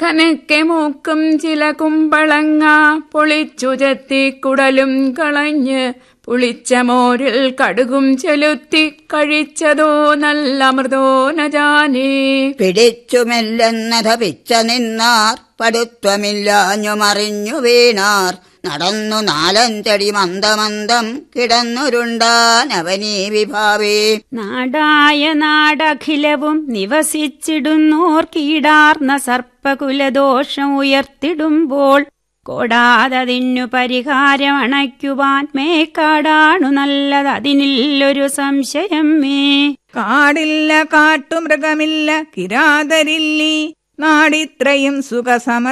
കനക്കെ മൂക്കും ചില കുമ്പളങ്ങ പൊളിച്ചു ചെത്തിക്കുടലും കളഞ്ഞ് പുളിച്ച മോരിൽ കടുകും ചെലുത്തി കഴിച്ചതോ നല്ല മൃദോ നജാനേ പിടിച്ചുമെല്ലെന്നത പിച്ച നിന്നാർ പടുത്വമില്ലാഞ്ഞു മറിഞ്ഞു വീണാർ നടന്നു നാലഞ്ചടി മന്ദമന്ദം കിടന്നുരുണ്ടാൻ അവനീ വിഭാവേ നാടായ നാടഖിലവും നിവസിച്ചിടുന്നോർ കീടാർന്ന സർപ്പകുലദോഷം ഉയർത്തിടുമ്പോൾ കോടാതതിനു പരിഹാരം അണയ്ക്കുവാൻ മേക്കാടാണു നല്ലത് അതിനില്ലൊരു സംശയം മേ കാടില്ല കാട്ടുമൃഗമില്ല കിരാതരില്ലി നാടിത്രയും സുഖസമ